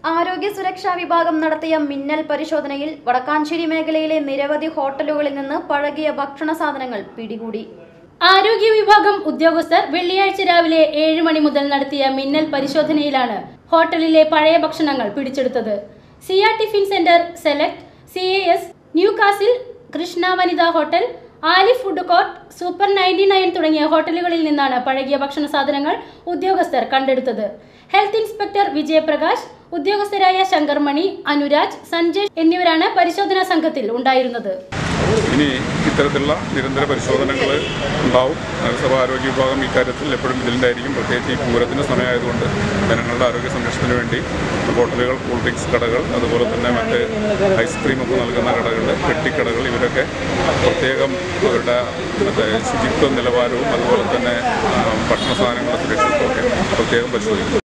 ആരോഗ്യ സുരക്ഷാ വിഭാഗം നടത്തിയ മിന്നൽ പരിശോധനയിൽ വടക്കാഞ്ചേരി മേഖലയിലെ നിരവധി ഹോട്ടലുകളിൽ നിന്ന് പഴകിയ ഭക്ഷണ സാധനങ്ങൾ പിടികൂടി ആരോഗ്യ വിഭാഗം ഉദ്യോഗസ്ഥർ വെള്ളിയാഴ്ച രാവിലെ ഏഴ് മണി മുതൽ നടത്തിയ മിന്നൽ പരിശോധനയിലാണ് ഹോട്ടലിലെ പഴയ ഭക്ഷണങ്ങൾ പിടിച്ചെടുത്തത് Siya tiffin centre Select C A S New Castle Krishna വനിതാ ഹോട്ടൽ ആലി food court super ninety nine തുടങ്ങിയ ഹോട്ടലുകളിൽ നിന്നാണ് പഴകിയ ഭക്ഷണ സാധനങ്ങൾ ഉദ്യോഗസ്ഥർ കണ്ടെടുത്തത് ഹെൽത്ത് ഇൻസ്പെക്ടർ വിജയപ്രകാശ് ഉദ്യോഗസ്ഥരായ ശങ്കർമണി അനുരാജ് സഞ്ജയ് എന്നിവരാണ് പരിശോധനാ സംഘത്തിൽ ഉണ്ടായിരുന്നത് ഇനി ഇത്തരത്തിലുള്ള നിരന്തര പരിശോധനകൾ ഉണ്ടാവും നഗരസഭ ആരോഗ്യ വിഭാഗം ഇക്കാര്യത്തിൽ എപ്പോഴും ഇതിലുണ്ടായിരിക്കും പ്രത്യേകിച്ച് ഈ പൂരത്തിൻ്റെ സമയമായതുകൊണ്ട് ജനങ്ങളുടെ ആരോഗ്യ സംരക്ഷണത്തിന് വേണ്ടി ഹോട്ടലുകൾ കൂൾ ഡ്രിങ്ക്സ് കടകൾ അതുപോലെ തന്നെ മറ്റ് ഐസ്ക്രീമൊക്കെ നൽകുന്ന കടകൾ പെട്ടിക്കടകൾ ഇവരൊക്കെ പ്രത്യേകം അവരുടെ മറ്റേ ശുചിത്വ നിലവാരവും അതുപോലെ തന്നെ ആ, ഭക്ഷണ സാധനങ്ങളുടെ സുരക്ഷിതത്വമൊക്കെ പ്രത്യേകം പരിശോധിക്കും